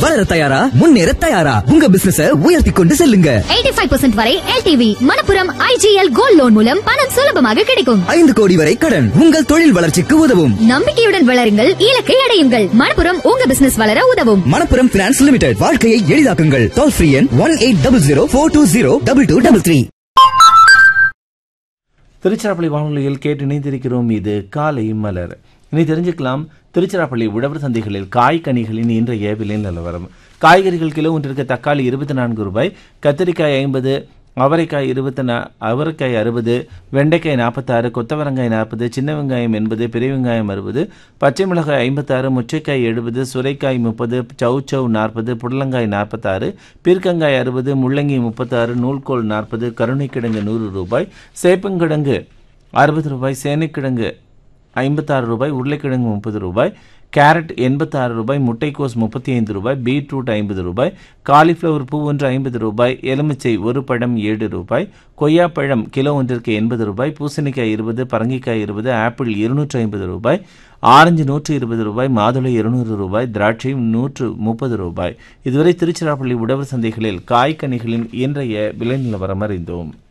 வளர தயாரா முன்னேற தயாரா உங்க பிசினஸ உயர்த்தி கொண்டு செல்லுங்க எயிட்டி ஃபைவ் பர்சன்ட் வரை LTV Manappuram IGL gold loan மூலம் பணம் சுலபமாக கிடைக்கும் ஐந்து கோடி வரை கடன் உங்கள் தொழில் வளர்ச்சிக்கு உதவும் நம்பிக்கையுடன் வளருங்கள் இலக்கை அடையுங்கள் மணப்புரம் உங்க பிசினஸ் வளர உதவும் மணப்புரம் பினான்ஸ் லிமிடெட் வாழ்க்கையை எளிதாக்குங்கள் டோல் ஃப்ரீ எண் one eight double zero four two zero double two double three Tiruchirappalli வானொலியில் கேட்டு இணைந்திருக்கிறோம் இது காலை மலர் இனி தெரிஞ்சுக்கலாம் திருச்சிராப்பள்ளி உழவர் சந்தைகளில் காய்கனிகளின் இன்றைய விலை நிலவரம் காய்கறிகள் கிலோ ஒன்றிற்கு தக்காளி இருபத்தி நான்கு ரூபாய் கத்திரிக்காய் ஐம்பது அவரைக்காய் இருபத்தி நா அவரைக்காய் அறுபது வெண்டைக்காய் நாற்பத்தாறு கொத்தவரங்காய் நாற்பது சின்ன வெங்காயம் எண்பது பெரிய வெங்காயம் அறுபது பச்சை மிளகாய் ஐம்பத்தாறு முச்சைக்காய் எழுபது சுரைக்காய் முப்பது சவுச்சவ் நாற்பது புடலங்காய் நாற்பத்தாறு பீர்க்கங்காய் அறுபது முள்ளங்கி முப்பத்தாறு நூல்கோல் நாற்பது கருணைக்கிழங்கு நூறு ரூபாய் சேப்பங்கிழங்கு அறுபது ரூபாய் சேனைக்கிழங்கு ஐம்பத்தாறு ரூபாய் உருளைக்கிழங்கு முப்பது ரூபாய் கேரட் எண்பத்தாறு ரூபாய் முட்டைக்கோஸ் முப்பத்தி ஐந்து ரூபாய் பீட்ரூட் ஐம்பது ரூபாய் காலிஃப்ளவர் பூ ஒன்று ஐம்பது ரூபாய் எலுமிச்சை ஒரு பழம் ஏழு ரூபாய் கொய்யாப்பழம் கிலோ ஒன்றிற்கு எண்பது ரூபாய் பூசணிக்காய் இருபது பரங்கிக்காய் இருபது ஆப்பிள் இருநூற்று ஐம்பது ரூபாய் ஆரஞ்சு நூற்று இருபது ரூபாய் மாதுளை இருநூறு ரூபாய் திராட்சை நூற்று முப்பது ரூபாய் இதுவரை திருச்சிராப்பள்ளி உழவர் சந்தைகளில் காய்கனிகளின் இன்றைய விலை நிலவரம் அறிந்தோம்